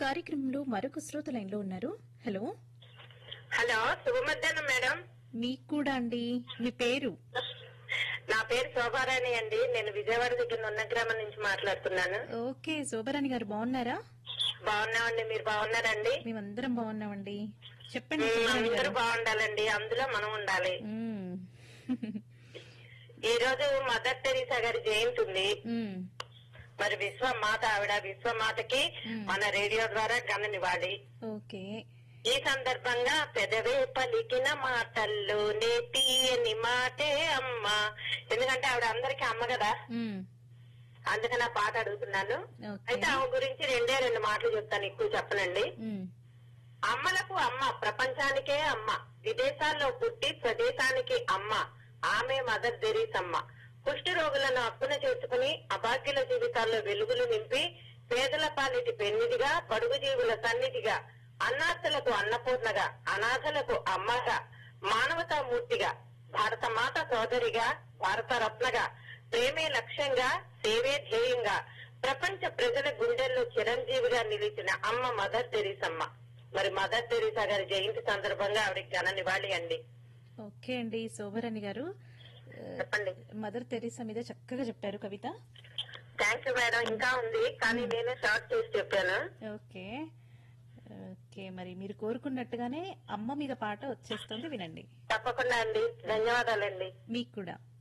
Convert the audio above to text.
కార్యక్రమంలో మరొక శ్రోత లైన్ లో ఉన్నారు హలో హలో శుభ మధ్యాహ్నం మేడం మీకు కూడా అండి మీ పేరు నా పేరు శోభారాణి అండి నేను విజయవాడ దగ్గర ఉన్న గ్రామం నుంచి మాట్లాడుతున్నాను ఓకే శోభరాణి గారు బాగున్నారా బాగున్నామండి మీరు బాగున్నారండి మేమందరం బాగున్నామండి చెప్పండి ఉమ్, శోభరాణి అందరూ గారు బాగుండాలండి అందులో మనం ఉండాలి మ్మ్. ఈ రోజు మదర్ టెరీసా గారి జయంతి ఉంది మ్మ్. మరి విశ్వమాత ఆవిడ విశ్వమాతకి ఉమ్. మన రేడియో ద్వారా ఘననివ్వాలి ఓకే ఈ సందర్భంగా పెదవే పలికిన మాటల్లో నే తీయని మాటే అమ్మ ఎందుకంటే ఆవిడ అందరికీ అమ్మ కదా మ్మ్. అందుకని ఆ పాట అడుగుతున్నాను ఓకే. అయితే ఆమె గురించి రెండే రెండు మాటలు చెప్తాను ఎక్కువ చెప్పనండి మ్మ్. అమ్మలకు అమ్మ ప్రపంచానికే అమ్మ విదేశాల్లో పుట్టి స్వదేశానికి అమ్మ ఆమె మదర్ తెరీసమ్మ కుష్టి రోగులను అప్పున చేసుకుని అభాగ్యుల జీవితాల్లో వెలుగులు నింపి పేదల పాలిటి పెన్నిదిగా బడుగు జీవుల సన్నిధిగా అన్నార్థులకు అన్నపూర్ణగా అనాథలకు అమ్మగా మానవతామూర్తిగా భారత మాత సోదరిగా భారత రత్నగా ప్రేమే లక్ష్యంగా సేవే ధ్యేయంగా ప్రపంచ ప్రజల గుండెల్లో చిరంజీవిగా నిలిచిన అమ్మ మదర్ తెరీసమ్మ మరి మదర్ తెరీసా గారి జయంతి సందర్భంగా ఆవిడకి ఘన నివాళి అండి ఓకే అండి శోభరాణి గారు ఆ, చెప్పండి మదర్ తెరీసా మీద చక్కగా చెప్పారు కవిత థ్యాంక్ యూ మేడం ఇంకా ఉంది కానీ నేనే షార్ట్ చేసి చెప్పాను ఓకే ఓకే మరి మీరు కోరుకున్నట్టుగానే అమ్మ మీద పాట వచ్చేస్తుంది వినండి తప్పకుండా అండి ధన్యవాదాలండి మీకు కూడా